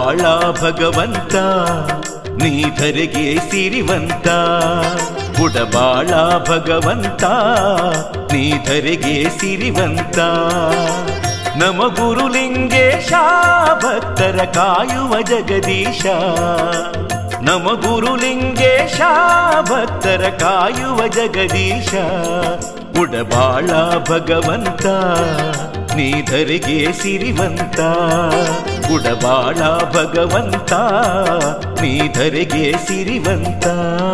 ಉಡಬಾಳ ಭಗವಂತ ನೀಧರೆಗೆ ಸಿರಿವಂತ ಉಡಬಾಳ ಭಗವಂತ ನೀಧರೆಗೆ ಸಿರಿವಂತ ನಮ ಗುರುಲಿಂಗೇಶ ಭಕ್ತರ ಕಾಯುವ ಜಗದೀಶ ನಮ ಗುರುಲಿಂಗೇಶ ಭಕ್ತರ ಕಾಯುವ ಜಗದೀಶ ಉಡಬಾಳ ಭಗವಂತ ನೀಧರಿಗೆ ಸಿರಿವಂತ ಉಡಬಾಳ ಭಗವಂತ ನೀಧರಿಗೆ ಸಿರಿವಂತ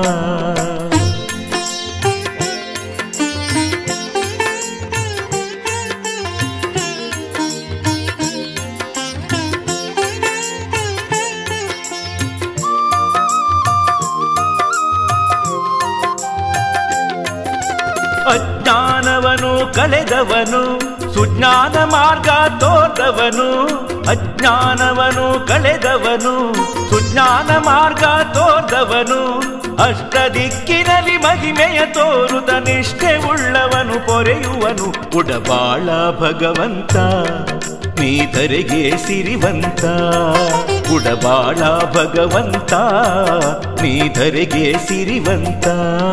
ಅಜ್ಞಾನವನು ಕಳೆದವನು ಸುಜ್ಞಾನ ಮಾರ್ಗ ತೋರ್ದವನು ಅಜ್ಞಾನವನು ಕಳೆದವನು ಸುಜ್ಞಾನ ಮಾರ್ಗ ತೋರ್ದವನು ಅಷ್ಟ ದಿಕ್ಕಿನಲ್ಲಿ ಮಹಿಮೆಯ ತೋರುತ ನಿಷ್ಠೆ ಉಳ್ಳವನು ಪೊರೆಯುವನು ಉಡಬಾಳ ಭಗವಂತ ನೀಧರೆಗೆ ಸಿರಿವಂತ ಉಡಬಾಳ ಭಗವಂತ ನೀಧರೆಗೆ ಸಿರಿವಂತ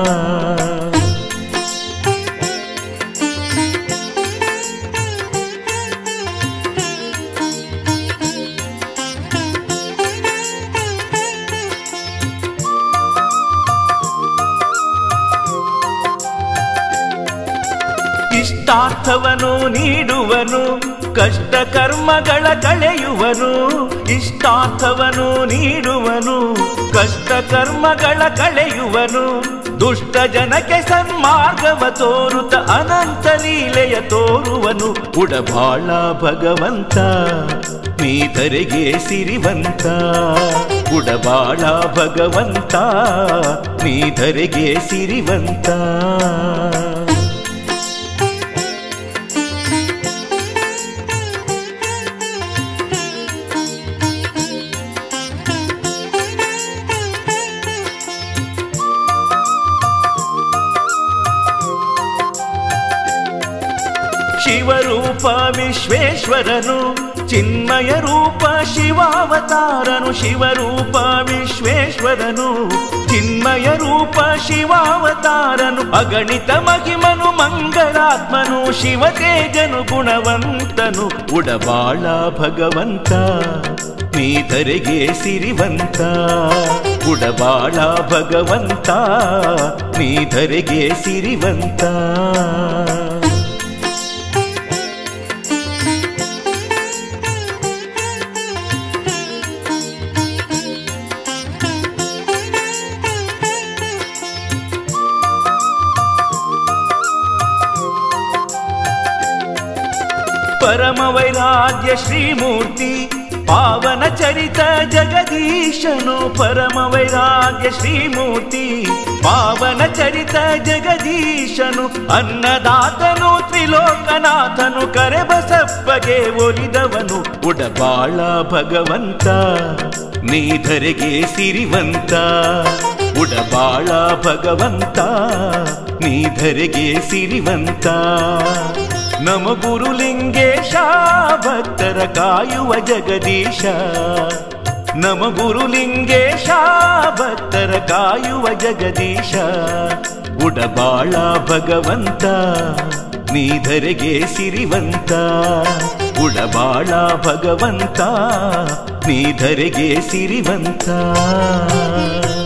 ಇಷ್ಟಾರ್ಥವನು ನೀಡುವನು ಕಷ್ಟ ಕರ್ಮಗಳ ಕಳೆಯುವನು ಇಷ್ಟಾರ್ಥವನು ನೀಡುವನು ಕಷ್ಟ ಕರ್ಮಗಳ ಕಳೆಯುವನು ದುಷ್ಟ ಜನಕ್ಕೆ ಸನ್ಮಾರ್ಗವ ತೋರುತ್ತ ಅನಂತ ಲೀಲೆಯ ತೋರುವನು ಉಡಬಾಳ ಭಗವಂತ ನೀಧರೆಗೆ ಸಿರಿವಂತ ಉಡಬಾಳ ಭಗವಂತ ನೀಧರೆಗೆ ಸಿರಿವಂತ ಶಿವರೂಪ ವಿಶ್ವೇಶ್ವರನು ಚಿನ್ಮಯ ರೂಪ ಶಿವಾವತಾರನು ಶಿವರೂಪ ವಿಶ್ವೇಶ್ವರನು ಚಿನ್ಮಯ ರೂಪ ಶಿವಾವತಾರನು ಅಗಣಿತ ಮಹಿಮನು ಮಂಗಳಾತ್ಮನು ಶಿವತೇಜನು ಗುಣವಂತನು ಉಡಬಾಳ ಭಗವಂತ ನೀಧರೆಗೆ ಸಿರಿವಂತ ಉಡಬಾಳ ಭಗವಂತ ನೀಧರೆಗೆ ಸಿರಿವಂತ ಪರಮ ವೈರಾಗ್ಯ ಶ್ರೀಮೂರ್ತಿ ಪಾವನ ಚರಿತ ಜಗದೀಶನು ಪರಮ ವೈರಾಗ್ಯ ಶ್ರೀಮೂರ್ತಿ ಪಾವನ ಚರಿತ ಜಗದೀಶನು ಅನ್ನದಾತನು ತ್ರಿಲೋಕನಾಥನು ಕರೆಬಸಪ್ಪಗೆ ಒಲಿದವನು ಉಡಬಾಳ ಭಗವಂತ ನೀಧರೆಗೆ ಸಿರಿವಂತ ಉಡಬಾಳ ಭಗವಂತ ನೀಧರೆಗೆ ಸಿರಿವಂತ ನಮ ಗುರುಲಿಂಗೇಶ ಭಕ್ತರ ಕಾಯುವ ಜಗದೀಶ ನಮ ಗುರುಲಿಂಗೇಶ ಭಕ್ತರ ಕಾಯುವ ಜಗದೀಶ ಉಡಬಾಳ ಭಗವಂತ ನೀಧರೆಗೆ ಸಿರಿವಂತ ಉಡಬಾಳ ಭಗವಂತ ನೀಧರೆಗೆ ಸಿರಿವಂತ